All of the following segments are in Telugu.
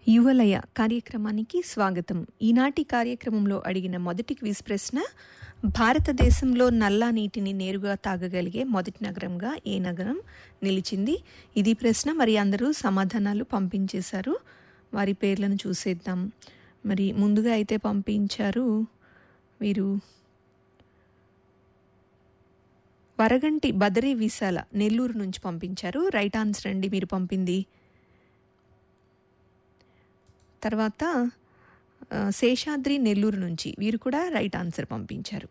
యువలయ కార్యక్రమానికి స్వాగతం ఈనాటి కార్యక్రమంలో అడిగిన మొదటి క్విజ్ ప్రశ్న భారతదేశంలో నల్లా నీటిని నేరుగా తాగగలిగే మొదటి నగరంగా ఏ నగరం నిలిచింది ఇది ప్రశ్న మరి అందరూ సమాధానాలు పంపించేశారు వారి పేర్లను చూసేద్దాం మరి ముందుగా అయితే పంపించారు వీరు వరగంటి బదరీ విశాల నెల్లూరు నుంచి పంపించారు రైట్ ఆన్సర్ అండి మీరు పంపింది తర్వాత ఆ, శేషాద్రి నెల్లూరు నుంచి వీరు కూడా రైట్ ఆన్సర్ పంపించారు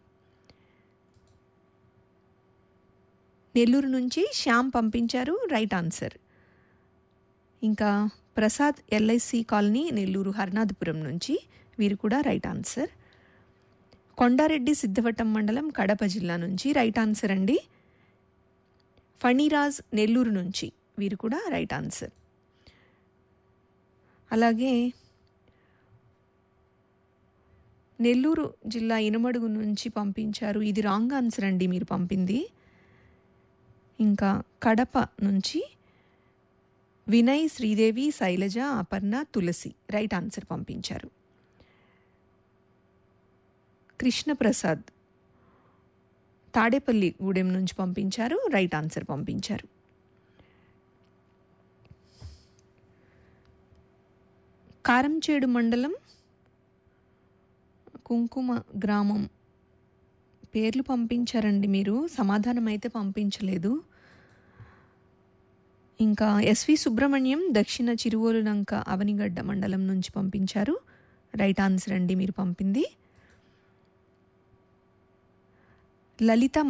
నెల్లూరు నుంచి శ్యామ్ పంపించారు రైట్ ఆన్సర్ ఇంకా ప్రసాద్ ఎల్ఐసి కాలనీ నెల్లూరు హర్నాథపురం నుంచి వీరు కూడా రైట్ ఆన్సర్ కొండారెడ్డి సిద్ధవటం మండలం కడప జిల్లా నుంచి రైట్ ఆన్సర్ అండి ఫణిరాజ్ నెల్లూరు నుంచి వీరు కూడా రైట్ ఆన్సర్ అలాగే నెల్లూరు జిల్లా ఇనమడుగు నుంచి పంపించారు ఇది రాంగ్ ఆన్సర్ అండి మీరు పంపింది ఇంకా కడప నుంచి వినయ్ శ్రీదేవి శైలజ అపర్ణ తులసి రైట్ ఆన్సర్ పంపించారు కృష్ణప్రసాద్ తాడేపల్లి గూడెం నుంచి పంపించారు రైట్ ఆన్సర్ పంపించారు కారంచేడు మండలం కుంకుమ గ్రామం పేర్లు పంపించారండి మీరు సమాధానం అయితే పంపించలేదు ఇంకా ఎస్వి సుబ్రహ్మణ్యం దక్షిణ చిరువోలులంక అవనిగడ్డ మండలం నుంచి పంపించారు రైట్ ఆన్సర్ అండి మీరు పంపింది లలిత